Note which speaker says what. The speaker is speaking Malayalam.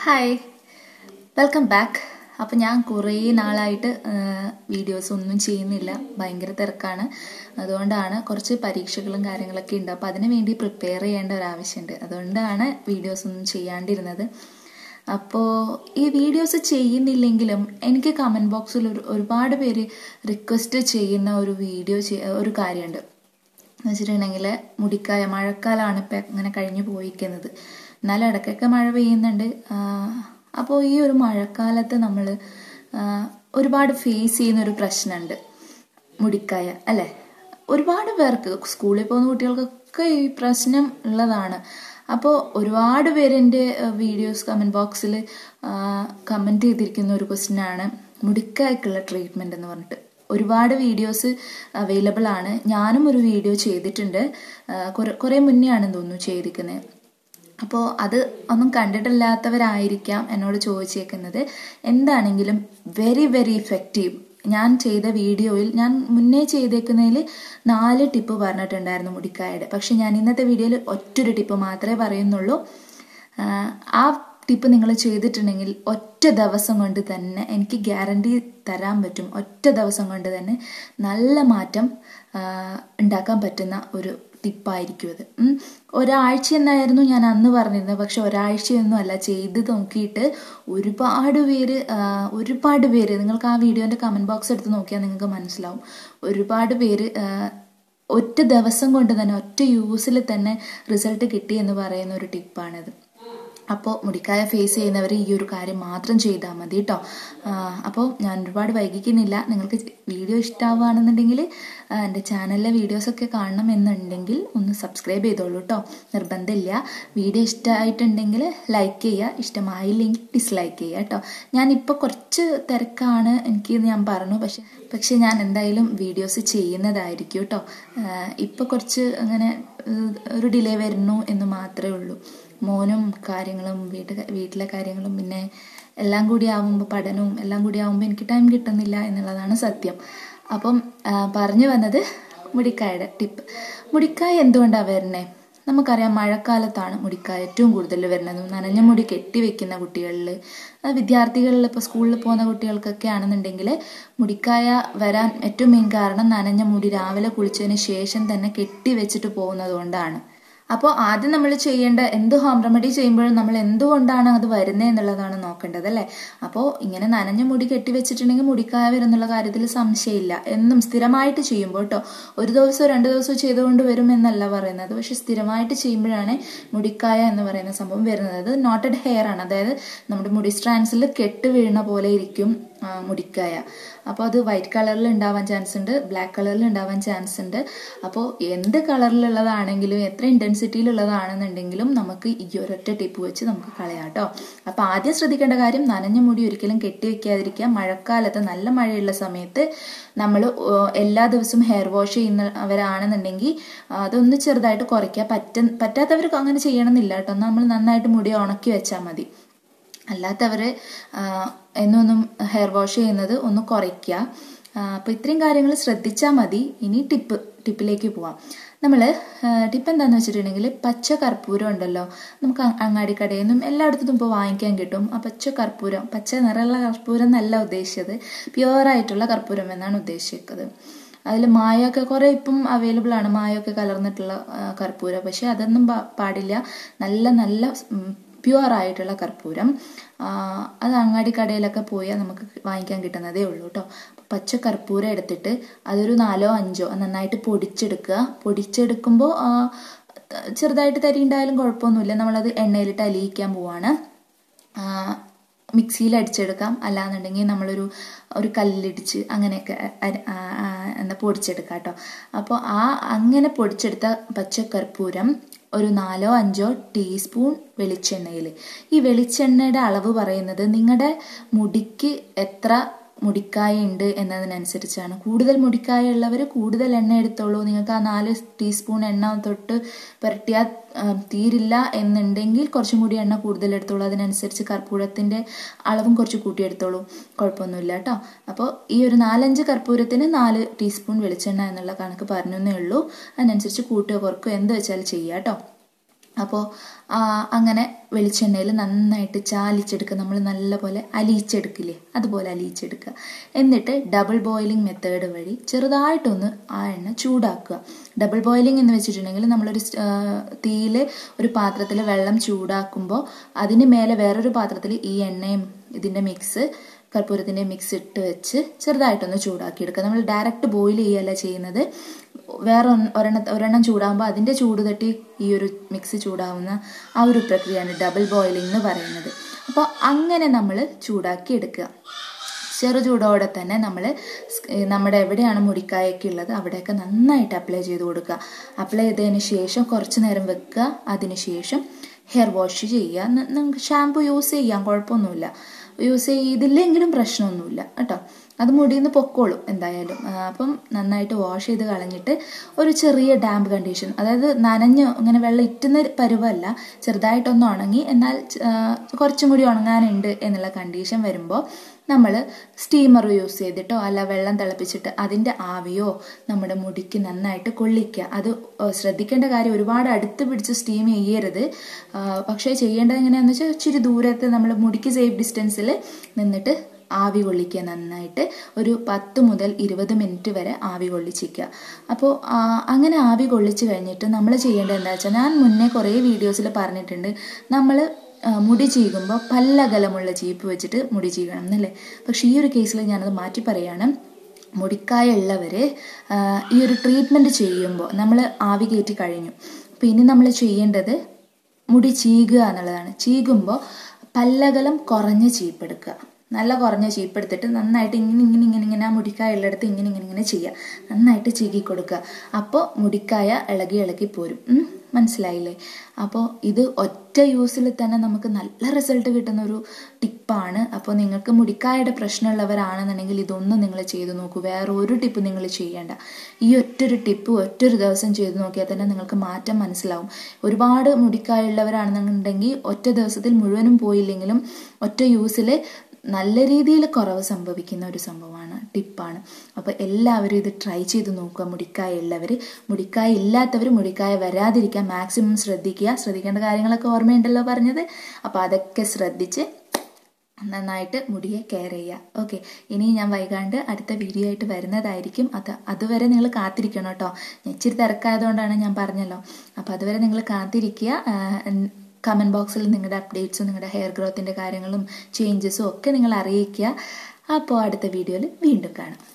Speaker 1: ഹായ് വെൽക്കം ബാക്ക് അപ്പം ഞാൻ കുറേ നാളായിട്ട് വീഡിയോസ് ഒന്നും ചെയ്യുന്നില്ല ഭയങ്കര തിരക്കാണ് അതുകൊണ്ടാണ് കുറച്ച് പരീക്ഷകളും കാര്യങ്ങളൊക്കെ ഉണ്ട് അപ്പോൾ അതിനു വേണ്ടി പ്രിപ്പയർ ചെയ്യേണ്ട ഒരു ആവശ്യമുണ്ട് അതുകൊണ്ടാണ് വീഡിയോസ് ഒന്നും ചെയ്യാണ്ടിരുന്നത് അപ്പോൾ ഈ വീഡിയോസ് ചെയ്യുന്നില്ലെങ്കിലും എനിക്ക് കമൻറ്റ് ബോക്സിൽ ഒരു ഒരുപാട് പേര് റിക്വസ്റ്റ് ചെയ്യുന്ന ഒരു വീഡിയോ ഒരു കാര്യമുണ്ട് എന്ന് വെച്ചിട്ടുണ്ടെങ്കിൽ മുടിക്കായ മഴക്കാലമാണ് ഇപ്പം ഇങ്ങനെ കഴിഞ്ഞു പോയിരിക്കുന്നത് എന്നാലും ഇടയ്ക്കൊക്കെ മഴ പെയ്യുന്നുണ്ട് അപ്പോൾ ഈ ഒരു മഴക്കാലത്ത് നമ്മൾ ഒരുപാട് ഫേസ് ചെയ്യുന്ന ഒരു പ്രശ്നമുണ്ട് മുടിക്കായ അല്ലേ ഒരുപാട് പേർക്ക് സ്കൂളിൽ പോകുന്ന കുട്ടികൾക്കൊക്കെ ഈ പ്രശ്നം ഉള്ളതാണ് അപ്പോൾ ഒരുപാട് പേര് എൻ്റെ വീഡിയോസ് കമൻറ്റ് ബോക്സിൽ കമൻറ്റ് ചെയ്തിരിക്കുന്ന ഒരു ക്വസ്റ്റ്യനാണ് മുടിക്കായ്ക്കുള്ള ട്രീറ്റ്മെൻറ്റ് എന്ന് പറഞ്ഞിട്ട് ഒരുപാട് വീഡിയോസ് അവൈലബിൾ ആണ് ഞാനും ഒരു വീഡിയോ ചെയ്തിട്ടുണ്ട് കുറേ മുന്നേ ആണെന്ന് തോന്നുന്നു ചെയ്തിരിക്കുന്നത് അപ്പോൾ അത് ഒന്നും കണ്ടിട്ടില്ലാത്തവരായിരിക്കാം എന്നോട് ചോദിച്ചേക്കുന്നത് എന്താണെങ്കിലും വെരി വെരി ഇഫക്റ്റീവ് ഞാൻ ചെയ്ത വീഡിയോയിൽ ഞാൻ മുന്നേ ചെയ്തേക്കുന്നതിൽ നാല് ടിപ്പ് പറഞ്ഞിട്ടുണ്ടായിരുന്നു മുടിക്കായുടെ പക്ഷെ ഞാൻ ഇന്നത്തെ വീഡിയോയിൽ ഒറ്റൊരു ടിപ്പ് മാത്രമേ പറയുന്നുള്ളൂ ആ ടിപ്പ് നിങ്ങൾ ചെയ്തിട്ടുണ്ടെങ്കിൽ ഒറ്റ ദിവസം കൊണ്ട് തന്നെ എനിക്ക് ഗ്യാരണ്ടി തരാൻ പറ്റും ഒറ്റ ദിവസം കൊണ്ട് തന്നെ നല്ല മാറ്റം ഉണ്ടാക്കാൻ പറ്റുന്ന ഒരു ടിപ്പായിരിക്കും അത് ഒരാഴ്ച എന്നായിരുന്നു ഞാൻ അന്ന് പറഞ്ഞിരുന്നത് പക്ഷെ ഒരാഴ്ചയൊന്നും അല്ല ചെയ്ത് നോക്കിയിട്ട് ഒരുപാട് പേര് ഒരുപാട് പേര് നിങ്ങൾക്ക് ആ വീഡിയോൻ്റെ കമൻറ്റ് ബോക്സ് എടുത്ത് നോക്കിയാൽ നിങ്ങൾക്ക് മനസ്സിലാവും ഒരുപാട് പേര് ഒറ്റ ദിവസം കൊണ്ട് തന്നെ ഒറ്റ യൂസിൽ തന്നെ റിസൾട്ട് കിട്ടി എന്ന് പറയുന്ന ഒരു ടിപ്പാണിത് അപ്പോൾ മുടിക്കായ ഫേസ് ചെയ്യുന്നവർ ഈ ഒരു കാര്യം മാത്രം ചെയ്താൽ മതി കേട്ടോ അപ്പോൾ ഞാൻ ഒരുപാട് വൈകിക്കുന്നില്ല നിങ്ങൾക്ക് വീഡിയോ ഇഷ്ടമാവുകയാണെന്നുണ്ടെങ്കിൽ എൻ്റെ ചാനലിലെ വീഡിയോസൊക്കെ കാണണം എന്നുണ്ടെങ്കിൽ ഒന്ന് സബ്സ്ക്രൈബ് ചെയ്തോളൂ കേട്ടോ നിർബന്ധമില്ല വീഡിയോ ഇഷ്ടമായിട്ടുണ്ടെങ്കിൽ ലൈക്ക് ചെയ്യുക ഇഷ്ടമായില്ലെങ്കിൽ ഡിസ്ലൈക്ക് ചെയ്യുക കേട്ടോ ഞാനിപ്പോൾ കുറച്ച് തിരക്കാണ് എനിക്ക് ഞാൻ പറഞ്ഞു പക്ഷെ പക്ഷെ ഞാൻ എന്തായാലും വീഡിയോസ് ചെയ്യുന്നതായിരിക്കും കേട്ടോ ഇപ്പോൾ കുറച്ച് അങ്ങനെ ഒരു ഡിലേ വരുന്നു എന്ന് മാത്രമേ ഉള്ളൂ മോനും കാര്യങ്ങളും വീട്ട് വീട്ടിലെ കാര്യങ്ങളും പിന്നെ എല്ലാം കൂടി ആവുമ്പോൾ പഠനവും എല്ലാം കൂടി ആവുമ്പോൾ എനിക്ക് ടൈം കിട്ടുന്നില്ല എന്നുള്ളതാണ് സത്യം അപ്പം പറഞ്ഞു വന്നത് മുടിക്കായുടെ ടിപ്പ് മുടിക്കായ എന്തുകൊണ്ടാണ് വരുന്നത് നമുക്കറിയാം മഴക്കാലത്താണ് മുടിക്കായ ഏറ്റവും കൂടുതൽ വരുന്നത് നനഞ്ഞ മുടി കെട്ടിവെക്കുന്ന കുട്ടികളിൽ വിദ്യാർത്ഥികളിൽ ഇപ്പോൾ സ്കൂളിൽ പോകുന്ന കുട്ടികൾക്കൊക്കെ ആണെന്നുണ്ടെങ്കിൽ മുടിക്കായ വരാൻ ഏറ്റവും മെയിൻ കാരണം നനഞ്ഞ മുടി രാവിലെ കുളിച്ചതിന് ശേഷം തന്നെ കെട്ടിവെച്ചിട്ട് പോകുന്നത് കൊണ്ടാണ് അപ്പോൾ ആദ്യം നമ്മൾ ചെയ്യേണ്ട എന്ത് ഹോം റെമഡി ചെയ്യുമ്പോഴും നമ്മൾ എന്തുകൊണ്ടാണ് അത് വരുന്നത് എന്നുള്ളതാണ് നോക്കേണ്ടത് അല്ലേ അപ്പോൾ ഇങ്ങനെ നനഞ്ഞ മുടി കെട്ടിവെച്ചിട്ടുണ്ടെങ്കിൽ മുടിക്കായ വരുന്നുള്ള കാര്യത്തിൽ സംശയമില്ല എന്നും സ്ഥിരമായിട്ട് ചെയ്യുമ്പോൾ കേട്ടോ ഒരു ദിവസമോ രണ്ട് ദിവസമോ ചെയ്തുകൊണ്ട് വരും എന്നല്ല പറയുന്നത് പക്ഷെ സ്ഥിരമായിട്ട് ചെയ്യുമ്പോഴാണ് മുടിക്കായ എന്ന് പറയുന്ന സംഭവം വരുന്നത് അത് നോട്ടഡ് ഹെയർ ആണ് അതായത് നമ്മുടെ മുടി സ്ട്രാൻസിൽ കെട്ട് വീഴുന്ന പോലെ ഇരിക്കും മുടിക്കായ അപ്പോൾ അത് വൈറ്റ് കളറിൽ ഉണ്ടാവാൻ ചാൻസ് ഉണ്ട് ബ്ലാക്ക് കളറിൽ ഉണ്ടാവാൻ ചാൻസ് ഉണ്ട് അപ്പോൾ എന്ത് കളറിലുള്ളതാണെങ്കിലും എത്ര ഇൻറ്റൻസിറ്റിയിലുള്ളതാണെന്നുണ്ടെങ്കിലും നമുക്ക് ഈ ഒരൊറ്റ ടിപ്പ് വെച്ച് നമുക്ക് കളയാം കേട്ടോ അപ്പോൾ ആദ്യം ശ്രദ്ധിക്കേണ്ട കാര്യം നനഞ്ഞ മുടി ഒരിക്കലും കെട്ടിവെക്കാതിരിക്കുക മഴക്കാലത്ത് നല്ല മഴയുള്ള സമയത്ത് നമ്മൾ എല്ലാ ദിവസവും ഹെയർ വാഷ് ചെയ്യുന്നവരാണെന്നുണ്ടെങ്കിൽ അതൊന്ന് ചെറുതായിട്ട് കുറയ്ക്കുക പറ്റ പറ്റാത്തവർക്ക് അങ്ങനെ ചെയ്യണമെന്നില്ല കേട്ടോ നമ്മൾ നന്നായിട്ട് മുടി ഉണക്കി വെച്ചാൽ മതി അല്ലാത്തവർ എന്നൊന്നും ഹെയർ വാഷ് ചെയ്യുന്നത് ഒന്ന് കുറയ്ക്കുക അപ്പോൾ ഇത്രയും കാര്യങ്ങൾ ശ്രദ്ധിച്ചാൽ മതി ഇനി ടിപ്പ് ടിപ്പിലേക്ക് പോവാം നമ്മൾ ടിപ്പ് എന്താണെന്ന് വെച്ചിട്ടുണ്ടെങ്കിൽ പച്ച കർപ്പൂരം ഉണ്ടല്ലോ നമുക്ക് അങ്ങാടിക്കടയിൽ നിന്നും എല്ലായിടത്തും ഇപ്പോൾ വാങ്ങിക്കാൻ കിട്ടും ആ പച്ച കർപ്പൂരം പച്ച നിറമുള്ള കർപ്പൂരം എന്നല്ല ഉദ്ദേശിച്ചത് പ്യുവറായിട്ടുള്ള കർപ്പൂരം എന്നാണ് ഉദ്ദേശിക്കുന്നത് അതിൽ മായമൊക്കെ കുറേ ഇപ്പം അവൈലബിൾ ആണ് മായമൊക്കെ കലർന്നിട്ടുള്ള കർപ്പൂരം പക്ഷെ അതൊന്നും പാടില്ല നല്ല നല്ല പ്യുവർ ആയിട്ടുള്ള കർപ്പൂരം അത് അങ്ങാടി കടയിലൊക്കെ പോയാൽ നമുക്ക് വാങ്ങിക്കാൻ കിട്ടുന്നതേ ഉള്ളൂ കേട്ടോ പച്ച കർപ്പൂരം എടുത്തിട്ട് അതൊരു നാലോ അഞ്ചോ നന്നായിട്ട് പൊടിച്ചെടുക്കുക പൊടിച്ചെടുക്കുമ്പോൾ ചെറുതായിട്ട് തരി ഉണ്ടായാലും കുഴപ്പമൊന്നുമില്ല നമ്മളത് എണ്ണയിലിട്ട് അലിയിക്കാൻ പോവാണ് മിക്സിയിൽ അടിച്ചെടുക്കാം അല്ലാന്നുണ്ടെങ്കിൽ നമ്മളൊരു ഒരു കല്ലിടിച്ച് അങ്ങനെയൊക്കെ എന്താ പൊടിച്ചെടുക്കാം കേട്ടോ അപ്പോൾ ആ അങ്ങനെ പൊടിച്ചെടുത്ത പച്ചക്കർപ്പൂരം ഒരു നാലോ അഞ്ചോ ടീസ്പൂൺ വെളിച്ചെണ്ണയിൽ ഈ വെളിച്ചെണ്ണയുടെ അളവ് പറയുന്നത് നിങ്ങളുടെ മുടിക്ക് എത്ര മുടിക്കായ ഉണ്ട് എന്നതിനനുസരിച്ചാണ് കൂടുതൽ മുടിക്കായ ഉള്ളവർ കൂടുതൽ എണ്ണ എടുത്തോളൂ നിങ്ങൾക്ക് ആ നാല് ടീസ്പൂൺ എണ്ണ തൊട്ട് പുരട്ടിയാൽ തീരില്ല എന്നുണ്ടെങ്കിൽ കുറച്ചും കൂടി എണ്ണ കൂടുതൽ എടുത്തോളൂ അതിനനുസരിച്ച് കർപ്പൂരത്തിൻ്റെ അളവും കുറച്ച് കൂട്ടിയെടുത്തോളൂ കുഴപ്പമൊന്നുമില്ല കേട്ടോ അപ്പോൾ ഈ ഒരു നാലഞ്ച് കർപ്പൂരത്തിന് നാല് ടീസ്പൂൺ വെളിച്ചെണ്ണ എന്നുള്ള കണക്ക് പറഞ്ഞേ ഉള്ളൂ അതിനനുസരിച്ച് കൂട്ടുകയോ കുറക്കുകയോ എന്ത് വെച്ചാൽ ചെയ്യുക കേട്ടോ അപ്പോൾ അങ്ങനെ വെളിച്ചെണ്ണയിൽ നന്നായിട്ട് ചാലിച്ചെടുക്കുക നമ്മൾ നല്ലപോലെ അലിയിച്ചെടുക്കില്ലേ അതുപോലെ അലിയിച്ചെടുക്കുക എന്നിട്ട് ഡബിൾ ബോയിലിംഗ് മെത്തേഡ് വഴി ചെറുതായിട്ടൊന്ന് ആ എണ്ണ ചൂടാക്കുക ഡബിൾ ബോയിലിംഗ് എന്ന് വെച്ചിട്ടുണ്ടെങ്കിൽ നമ്മളൊരു തീയിൽ ഒരു പാത്രത്തിൽ വെള്ളം ചൂടാക്കുമ്പോൾ അതിന് മേലെ വേറൊരു പാത്രത്തിൽ ഈ എണ്ണയും ഇതിൻ്റെ മിക്സ് കർപ്പൂരത്തിൻ്റെ മിക്സ് ഇട്ട് വെച്ച് ചെറുതായിട്ടൊന്ന് ചൂടാക്കി എടുക്കുക നമ്മൾ ഡയറക്റ്റ് ബോയിൽ ചെയ്യല്ല ചെയ്യുന്നത് വേറെ ഒരെണ്ണ ഒരെണ്ണം ചൂടാകുമ്പോൾ അതിൻ്റെ ചൂട് തട്ടി ഈ ഒരു മിക്സ് ചൂടാവുന്ന ആ ഒരു പ്രക്രിയയാണ് ഡബിൾ ബോയിലിംഗ് എന്ന് പറയുന്നത് അപ്പോൾ അങ്ങനെ നമ്മൾ ചൂടാക്കി എടുക്കുക ചെറു ചൂടോടെ തന്നെ നമ്മൾ നമ്മുടെ എവിടെയാണ് മുടിക്കായൊക്കെ ഉള്ളത് അവിടെയൊക്കെ നന്നായിട്ട് അപ്ലൈ ചെയ്ത് കൊടുക്കുക അപ്ലൈ ചെയ്തതിന് ശേഷം കുറച്ച് നേരം വെക്കുക അതിന് ശേഷം ഹെയർ വാഷ് ചെയ്യുക നിങ്ങൾക്ക് ഷാമ്പു യൂസ് ചെയ്യാം കുഴപ്പമൊന്നുമില്ല യൂസ് ചെയ്തില്ലെങ്കിലും പ്രശ്നമൊന്നുമില്ല കേട്ടോ അത് മുടിയിൽ നിന്ന് പൊക്കോളും എന്തായാലും അപ്പം നന്നായിട്ട് വാഷ് ചെയ്ത് കളഞ്ഞിട്ട് ഒരു ചെറിയ ഡാമ്പ് കണ്ടീഷൻ അതായത് നനഞ്ഞ് ഇങ്ങനെ വെള്ളം ഇറ്റുന്ന പരുവല്ല ചെറുതായിട്ടൊന്ന് ഉണങ്ങി എന്നാൽ കുറച്ചും കൂടി ഉണങ്ങാനുണ്ട് എന്നുള്ള കണ്ടീഷൻ വരുമ്പോൾ നമ്മൾ സ്റ്റീമർ യൂസ് ചെയ്തിട്ടോ അല്ല വെള്ളം തിളപ്പിച്ചിട്ട് അതിൻ്റെ ആവിയോ നമ്മുടെ മുടിക്ക് നന്നായിട്ട് കൊള്ളിക്കുക അത് ശ്രദ്ധിക്കേണ്ട കാര്യം ഒരുപാട് അടുത്ത് പിടിച്ച് സ്റ്റീം ചെയ്യരുത് പക്ഷേ ചെയ്യേണ്ടത് എങ്ങനെയാണെന്ന് വെച്ചാൽ ഇച്ചിരി ദൂരത്ത് നമ്മൾ മുടിക്ക് സേഫ് ഡിസ്റ്റൻസിൽ നിന്നിട്ട് ആവി കൊള്ളിക്കുക നന്നായിട്ട് ഒരു പത്ത് മുതൽ ഇരുപത് മിനിറ്റ് വരെ ആവി കൊള്ളിച്ചിരിക്കുക അപ്പോൾ അങ്ങനെ ആവി കൊള്ളിച്ച് കഴിഞ്ഞിട്ട് നമ്മൾ ചെയ്യേണ്ടത് എന്താ വെച്ചാൽ ഞാൻ മുന്നേ കുറേ വീഡിയോസിൽ പറഞ്ഞിട്ടുണ്ട് നമ്മൾ മുടി ചീകുമ്പോൾ പല്ലകലമുള്ള ചീപ്പ് വെച്ചിട്ട് മുടി ചീകണം എന്നല്ലേ പക്ഷേ ഈ ഒരു കേസിൽ ഞാനത് മാറ്റി പറയാണ് മുടിക്കായ ഉള്ളവർ ഈ ഒരു ട്രീറ്റ്മെൻറ്റ് ചെയ്യുമ്പോൾ നമ്മൾ ആവി കയറ്റി കഴിഞ്ഞു അപ്പോൾ ഇനി നമ്മൾ ചെയ്യേണ്ടത് മുടി ചീകുക എന്നുള്ളതാണ് ചീകുമ്പോൾ പല്ലകലം കുറഞ്ഞ ചീപ്പെടുക്കുക നല്ല കുറഞ്ഞ ചീപ്പെടുത്തിട്ട് നന്നായിട്ട് ഇങ്ങനെ ഇങ്ങനെ ഇങ്ങനെ ഇങ്ങനെ ആ മുടിക്കായ ഉള്ളിടത്ത് ഇങ്ങനെ ഇങ്ങനെ ഇങ്ങനെ ചെയ്യുക നന്നായിട്ട് ചീകി കൊടുക്കുക അപ്പോൾ മുടിക്കായ ഇളകി ഇളകി പോരും മനസ്സിലായില്ലേ അപ്പോൾ ഇത് ഒറ്റ യൂസിൽ തന്നെ നമുക്ക് നല്ല റിസൾട്ട് കിട്ടുന്ന ഒരു ടിപ്പാണ് അപ്പോൾ നിങ്ങൾക്ക് മുടിക്കായുടെ പ്രശ്നമുള്ളവരാണെന്നുണ്ടെങ്കിൽ ഇതൊന്നും നിങ്ങൾ ചെയ്തു നോക്കൂ വേറെ ഒരു ടിപ്പ് നിങ്ങൾ ചെയ്യേണ്ട ഈ ഒറ്റൊരു ടിപ്പ് ഒറ്റൊരു ദിവസം ചെയ്തു നോക്കിയാൽ തന്നെ നിങ്ങൾക്ക് മാറ്റം മനസ്സിലാവും ഒരുപാട് മുടിക്കായുള്ളവരാണെന്നുണ്ടെങ്കിൽ ഒറ്റ ദിവസത്തിൽ മുഴുവനും പോയില്ലെങ്കിലും ഒറ്റ യൂസിൽ നല്ല രീതിയിൽ കുറവ് സംഭവിക്കുന്ന ഒരു സംഭവമാണ് ടിപ്പാണ് അപ്പോൾ എല്ലാവരും ഇത് ട്രൈ ചെയ്ത് നോക്കുക മുടിക്കായ ഉള്ളവർ മുടിക്കായ ഇല്ലാത്തവർ മുടിക്കായ വരാതിരിക്കാൻ മാക്സിമം ശ്രദ്ധിക്കുക ശ്രദ്ധിക്കേണ്ട കാര്യങ്ങളൊക്കെ ഓർമ്മയുണ്ടല്ലോ പറഞ്ഞത് അപ്പോൾ അതൊക്കെ ശ്രദ്ധിച്ച് നന്നായിട്ട് മുടിയെ കെയർ ചെയ്യുക ഓക്കെ ഇനി ഞാൻ വൈകാണ്ട് അടുത്ത വീഡിയോ ആയിട്ട് വരുന്നതായിരിക്കും അത് അതുവരെ നിങ്ങൾ കാത്തിരിക്കണം കേട്ടോ ഇച്ചിരി തിരക്കായതുകൊണ്ടാണ് ഞാൻ പറഞ്ഞല്ലോ അപ്പോൾ അതുവരെ നിങ്ങൾ കാത്തിരിക്കുക കമൻറ്റ് ബോക്സിൽ നിങ്ങളുടെ അപ്ഡേറ്റ്സും നിങ്ങളുടെ ഹെയർ ഗ്രോത്തിൻ്റെ കാര്യങ്ങളും ചേഞ്ചസും ഒക്കെ നിങ്ങൾ അറിയിക്കുക അപ്പോൾ അടുത്ത വീഡിയോയിൽ വീണ്ടും കാണാം